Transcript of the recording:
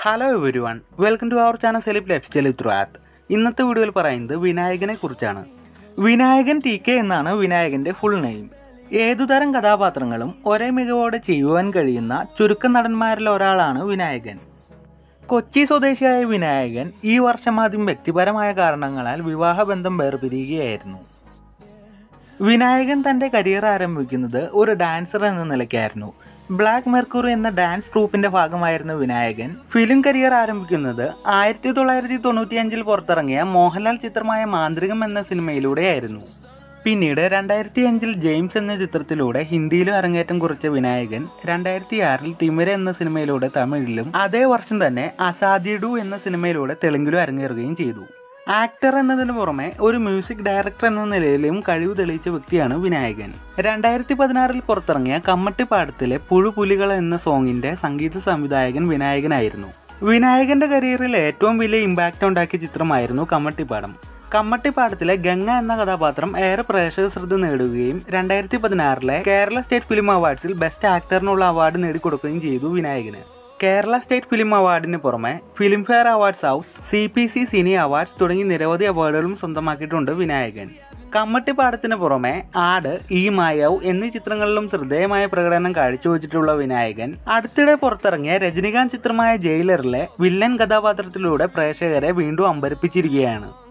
hello everyone welcome to our channel celeb lifestyle through ആത്ത് ഇന്നത്തെ വീഡിയോയിൽ പറയുന്നത് വിനായകനെ കുറിച്ചാണ് വിനായകൻ ടി കെ എന്നാണ് വിനായകന്റെ ഫുൾ നെയിം ഏതുതരം കഥാപാത്രങ്ങളും ഒരേ മികവോടെ ചെയ്യുവാൻ കഴിയുന്ന ചുരുക്കം നടന്മാരിൽ ഒരാളാണ് വിനായകൻ കൊച്ചി സ്വദേശിയായ വിനായകൻ ഈ വർഷം ആദ്യം വ്യക്തിപരമായ കാരണങ്ങളാൽ വിവാഹബന്ധം വേർപിരിയുകയായിരുന്നു വിനായകൻ തന്റെ കരിയർ ആരംഭിക്കുന്നത് ഒരു ഡാൻസർ എന്ന നിലയ്ക്കായിരുന്നു ബ്ലാക്ക് മെർക്കുറി എന്ന ഡാൻസ് ട്രൂപ്പിന്റെ ഭാഗമായിരുന്ന വിനായകൻ ഫിലിം കരിയർ ആരംഭിക്കുന്നത് ആയിരത്തി തൊള്ളായിരത്തി തൊണ്ണൂറ്റിയഞ്ചിൽ പുറത്തിറങ്ങിയ മോഹൻലാൽ ചിത്രമായ മാന്ത്രികം എന്ന സിനിമയിലൂടെയായിരുന്നു പിന്നീട് രണ്ടായിരത്തി അഞ്ചിൽ ജെയിംസ് എന്ന ചിത്രത്തിലൂടെ ഹിന്ദിയിലും അരങ്ങേറ്റം കുറിച്ച വിനായകൻ രണ്ടായിരത്തി ആറിൽ തിമിര എന്ന സിനിമയിലൂടെ തമിഴിലും അതേ വർഷം തന്നെ അസാധ്യഡു എന്ന സിനിമയിലൂടെ തെലുങ്കിലും അരങ്ങേറുകയും ചെയ്തു ആക്ടർ എന്നതിന് പുറമെ ഒരു മ്യൂസിക് ഡയറക്ടർ എന്ന നിലയിലും കഴിവ് തെളിയിച്ച വ്യക്തിയാണ് വിനായകൻ രണ്ടായിരത്തി പതിനാറിൽ പുറത്തിറങ്ങിയ കമ്മട്ടിപ്പാടത്തിലെ പുഴുപുലികൾ എന്ന സോങ്ങിന്റെ സംഗീത സംവിധായകൻ വിനായകനായിരുന്നു വിനായകന്റെ കരിയറിൽ ഏറ്റവും വലിയ ഇമ്പാക്റ്റ് ഉണ്ടാക്കിയ ചിത്രമായിരുന്നു കമ്മട്ടിപ്പാടം കമ്മട്ടിപ്പാടത്തിലെ ഗംഗ എന്ന കഥാപാത്രം ഏറെ പ്രേക്ഷക ശ്രദ്ധ നേടുകയും രണ്ടായിരത്തി പതിനാറിലെ കേരള സ്റ്റേറ്റ് ഫിലിം അവാർഡ്സിൽ ബെസ്റ്റ് ആക്ടറിനുള്ള അവാർഡ് നേടിക്കൊടുക്കുകയും ചെയ്തു വിനായകന് കേരള സ്റ്റേറ്റ് ഫിലിം അവാർഡിന് പുറമെ Filmfare award south C P C cine awards തുടങ്ങി നിരവധി അവാർഡുകളും സ്വന്തമാക്കിയിട്ടുണ്ട് വിനായകൻ കമ്മട്ടിപ്പാടത്തിന് പുറമെ ആട് ഈ മായവ് എന്നീ ചിത്രങ്ങളിലും ശ്രദ്ധേയമായ പ്രകടനം കാഴ്ചവെച്ചിട്ടുള്ള വിനായകൻ അടുത്തിടെ പുറത്തിറങ്ങിയ രജനികാന്ത് ചിത്രമായ ജയിലറിലെ വില്ലൻ കഥാപാത്രത്തിലൂടെ പ്രേക്ഷകരെ വീണ്ടും അമ്പരപ്പിച്ചിരിക്കുകയാണ്